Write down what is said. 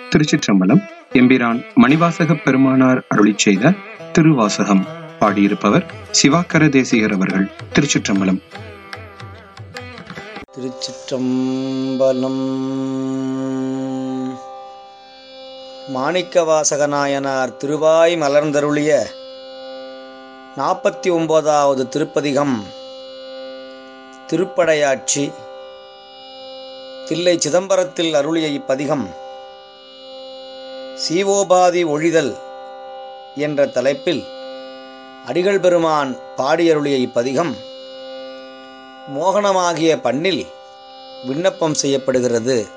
திருச்சிற்றம்பலம் எம்பிரான் மணிவாசக பெருமானார் அருளிச் செய்த திருவாசகம் பாடியிருப்பவர் சிவாக்கர தேசிகர் அவர்கள் திருச்சிற்றம்பலம் திருச்சிற்றம்பலம் மாணிக்கவாசகநாயனார் திருவாய் மலர்ந்தருளிய நாற்பத்தி ஒன்பதாவது திருப்பதிகம் திருப்படையாட்சி தில்லை சிதம்பரத்தில் அருளிய இப்பதிகம் சீவோபாதி ஒழிதல் என்ற தலைப்பில் அடிகள் பெருமான் பாடியருளிய இப்பதிகம் மோகனமாகிய பண்ணில் விண்ணப்பம் செய்யப்படுகிறது